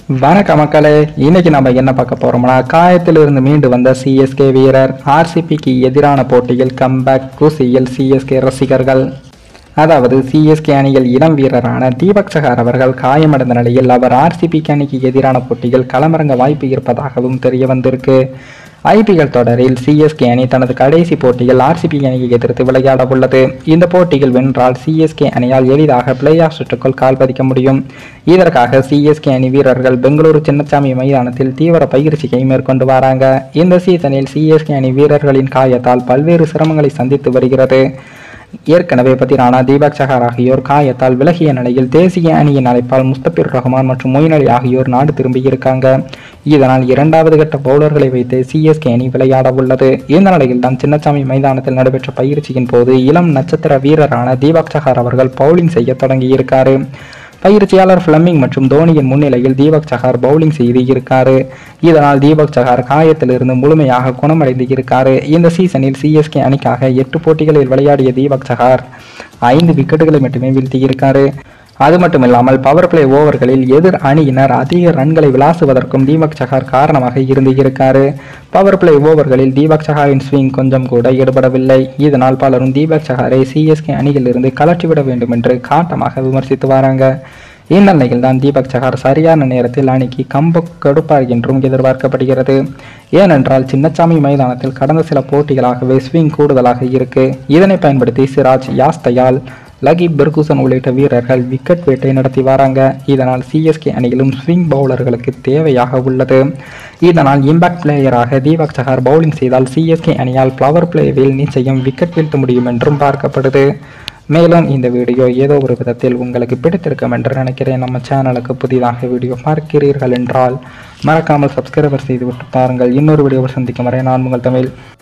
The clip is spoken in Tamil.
வணக்கம் மக்களே இன்னைக்கு நம்ம என்ன பார்க்க போறோம்னா காயத்திலிருந்து மீண்டு வந்த சிஎஸ்கே வீரர் ஆர்சிபிக்கு எதிரான போட்டியில் கம்பேக் குசியில் சிஎஸ்கே ரசிகர்கள் அதாவது சிஎஸ்கே அணியில் இளம் வீரரான தீபக் சகார் அவர்கள் காயமடைந்த நிலையில் அவர் ஆர்சிபிக்கு அணிக்கு எதிரான போட்டியில் களமிறங்க வாய்ப்பு இருப்பதாகவும் தெரிய வந்திருக்கு ஐபிஎல் தொடரில் சிஎஸ்கே அணி தனது கடைசி போட்டியில் ஆர்சிபி அணியை எதிர்த்து விளையாட உள்ளது இந்த போட்டியில் வென்றால் சிஎஸ்கே அணியால் எளிதாக பிளே ஆஃப் சுற்றுக்குள் கால் பதிக்க முடியும் இதற்காக சிஎஸ்கே அணி வீரர்கள் பெங்களூரு சின்னசாமி மைதானத்தில் தீவிர பயிற்சியை மேற்கொண்டு வராங்க இந்த சீசனில் சிஎஸ்கே அணி வீரர்களின் காயத்தால் பல்வேறு சிரமங்களை சந்தித்து வருகிறது ஏற்கனவே பத்திரானா தீபக் சஹார் ஆகியோர் காயத்தால் விலகிய நிலையில் தேசிய அணியின் அழைப்பால் முஸ்தபிர் ரஹ்மான் மற்றும் மொயின் அலி ஆகியோர் நாடு திரும்பியிருக்காங்க இதனால் இரண்டாவது கட்ட பவுலர்களை வைத்து சிஎஸ்கே அணி விளையாட உள்ளது இந்த நிலையில் தான் சின்னசாமி மைதானத்தில் நடைபெற்ற பயிற்சியின் போது இளம் நட்சத்திர வீரரான தீபக் சஹார் அவர்கள் பவுலிங் செய்ய தொடங்கியிருக்காரு பயிற்சியாளர் ஃபிளமிங் மற்றும் தோனியின் முன்னிலையில் தீபக் சஹார் பவுலிங் செய்து இருக்காரு இதனால் தீபக் சஹார் காயத்திலிருந்து முழுமையாக குணமடைந்து இருக்காரு இந்த சீசனில் சிஎஸ்கே அணிக்காக எட்டு போட்டிகளில் விளையாடிய தீபக் சஹார் ஐந்து விக்கெட்டுகளை மட்டுமே வீழ்த்தியிருக்காரு அது மட்டுமில்லாமல் பவர் பிளே ஓவர்களில் எதிர் அணியினர் அதிக ரன்களை விளாசுவதற்கும் தீபக் சஹார் காரணமாக இருந்து இருக்காரு பவர் பிளே ஓவர்களில் தீபக் சஹாரின் ஸ்விங் கொஞ்சம் கூட ஈடுபடவில்லை இதனால் பலரும் தீபக் சஹாரை சிஎஸ்கே அணியிலிருந்து கலற்றிவிட வேண்டும் என்று காட்டமாக விமர்சித்து வராங்க இந்நிலையில் தான் தீபக் சஹார் சரியான நேரத்தில் அணிக்கு கம்பக் கொடுப்பார் என்றும் எதிர்பார்க்கப்படுகிறது ஏனென்றால் சின்னசாமி மைதானத்தில் கடந்த சில போட்டிகளாகவே ஸ்விங் கூடுதலாக இருக்கு இதனை பயன்படுத்தி சிராஜ் யாஸ்தயால் லகிப் பெர்குசன் உள்ளிட்ட வீரர்கள் விக்கெட் வேட்டை நடத்தி வராங்க இதனால் சிஎஸ்கே அணியிலும் ஸ்விங் பவுலர்களுக்கு தேவையாக உள்ளது இதனால் இம்பாக்ட் பிளேயராக தீபக் சஹார் பவுலிங் செய்தால் சிஎஸ்கே அணியால் பவர் பிளேவில் நிச்சயம் விக்கெட் வீழ்த்த முடியும் என்றும் பார்க்கப்படுது மேலும் இந்த வீடியோ ஏதோ ஒரு விதத்தில் உங்களுக்கு பிடித்திருக்கும் என்று நினைக்கிறேன் நம்ம சேனலுக்கு புதிதாக வீடியோ பார்க்கிறீர்கள் என்றால் மறக்காமல் சப்ஸ்கிரைபர் செய்துவிட்டு பாருங்கள் இன்னொரு வீடியோவில் சந்திக்கும் வரை நான் உங்கள் தமிழ்